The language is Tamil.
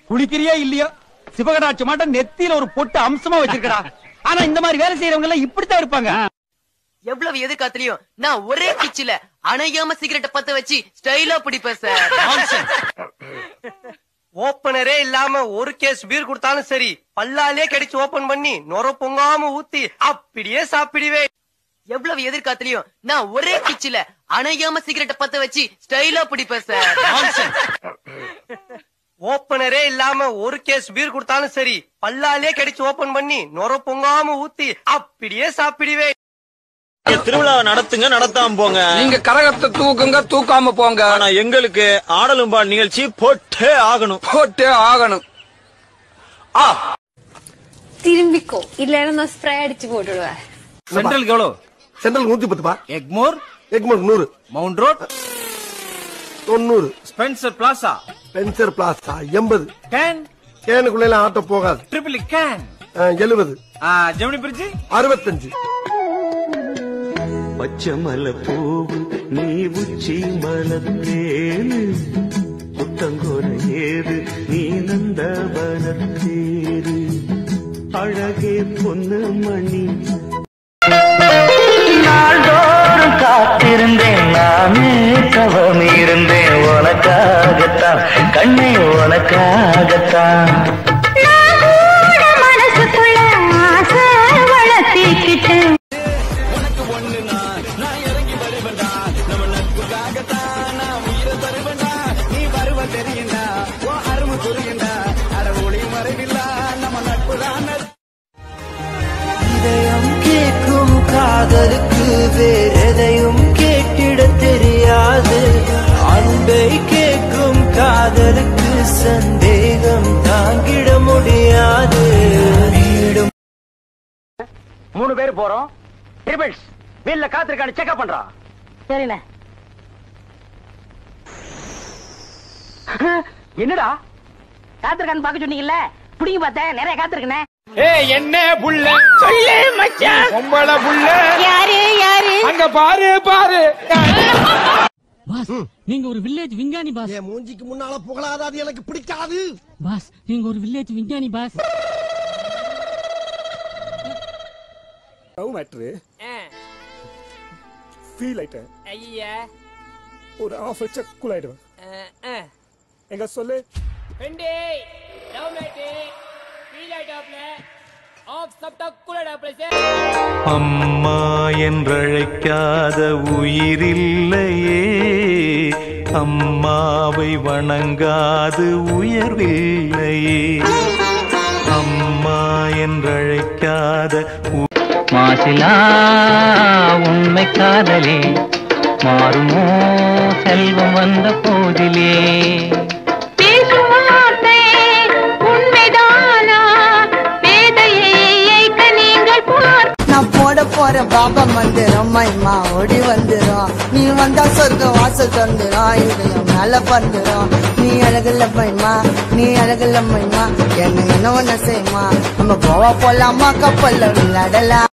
குளிக்கிறியா இல்லையோ சிவகடாட்சி மாட்டம் நெத்தியில ஒரு பொட்டு அம்சமா வச்சிருக்கடா ஆனா இந்த மாதிரி வேலை செய்யறவங்க எல்லாம் இப்படித்தான் இருப்பாங்க எவ்வளவு எதிர்காத்துலயும் நான் ஒரே கிச்சில அணையாம சிகரெட்டை பத்த வச்சு ஸ்டைலா பிடிப்பேன் சார் ஓப்பனரே இல்லாம ஒரு கேஸ் பீர் கொடுத்தாலும் சரி பல்லாலே கடிச்சு ஓபன் பண்ணி நொர பொங்காம ஊத்தி அப்படியே சாப்பிடுவேன் எவ்வளவு எதிர்காத்துலயும் நான் ஒரே கிச்சில அணையாம சிகரெட்டை பத்த வச்சு ஸ்டைலா பிடிப்பேன் சார் ஓப்பனரே இல்லாம ஒரு கேஸ் பீர் கொடுத்தாலும் சரி பல்லாலே கடிச்சு ஓபன் பண்ணி நொர பொங்காம ஊத்தி அப்படியே சாப்பிடுவேன் திருவிழா நடத்துங்க நடத்தாம போங்க நீங்க கரகத்தை தூக்குங்க தூக்காம போங்க ஆனா எங்களுக்கு ஆடலும் பால் நிகழ்ச்சி போட்டே ஆகணும் போட்டே ஆகணும் திரும்பிக்கோ இல்லைன்னா நான் ஸ்ப்ரே அடிச்சு போட்டுடுவேன் சென்ட்ரலுக்கு எவ்வளவு சென்ட்ரல் நூத்தி பத்துப்பா எக்மோர் எக்மோர் நூறு மவுண்ட் ரோட் தொண்ணூறு ஸ்பென்சர் பிளாசா பென்சர் பிளாஸா எண்பது கேன் கேனுக்குள்ள ஆட்டோ போகாது ட்ரிபிள் கேன் எழுபது ஜெமினி பிரிட்ஜ் அறுபத்தஞ்சு பச்சைமல பூவு நீ உச்சி மலத்தேனு புத்தங்கோர ஏது நீ நந்தவனத்தேரு அழகே பொண்ணு மணி நாள்தோறும் காத்திருந்தேன் நானே தவம் இருந்தேன் உனக்காகத்தான் கண்ணே உனக்காகத்தான் மனசுக்குள்ள ஆசை வளர்த்திக்கிட்டு இதயம் கேட்கும் காதலுக்கு வேறெதையும் கேட்டிட தெரியாது அன்பை கேட்கும் காதலுக்கு சந்தேகம் தாங்கிட முடியாது வீடும் மூணு பேர் போறோம் ட்ரிபிள்ஸ் வீல்ல காத்திருக்கானு செக்அப் பண்றான் தெரியல என்னடா காத்திருக்கான்னு பாக்க சொன்னீங்கல்ல புடிங்க பார்த்தேன் நிறைய காத்திருக்கனே ஏய் என்ன புள்ள சொல்லு மச்சான் பொம்பளை புள்ள யாரு யாரு அங்க பாரு பாரு பாஸ் நீங்க ஒரு வில்லேஜ் விஞ்ஞானி பாஸ் என் மூஞ்சிக்கு முன்னால புகழாத அது எனக்கு பிடிக்காது பாஸ் நீங்க ஒரு வில்லேஜ் விஞ்ஞானி பாஸ் லவ் மேட்ரு ஃபீல் ஆயிட்டேன் ஐயா ஒரு ஆஃப் வச்ச கூல் ஆயிடுவேன் எங்க சொல்லு அம்மா என்றழைக்காத உயிரில்லையே அம்மாவை வணங்காது உயர்வில்லையே அம்மா என்றழைக்காத மாசிலா உண்மை காதலே மாறுமோ செல்வம் வந்த போதிலே பேசும் வார்த்தை உண்மைதானா வேதையை நீங்கள் பார்த்து நான் போட போற பாபா மந்திரம் மைமா ஓடி வந்துரும் நீ வந்தா சொர்க்க வாசல் தந்துரும் இதயம் மேல பந்துரும் நீ அழகுல மைமா நீ அழகுல மைமா என்ன என்ன ஒண்ணு செய்யுமா நம்ம போவா போலாமா கப்பல்ல விளையாடலாம்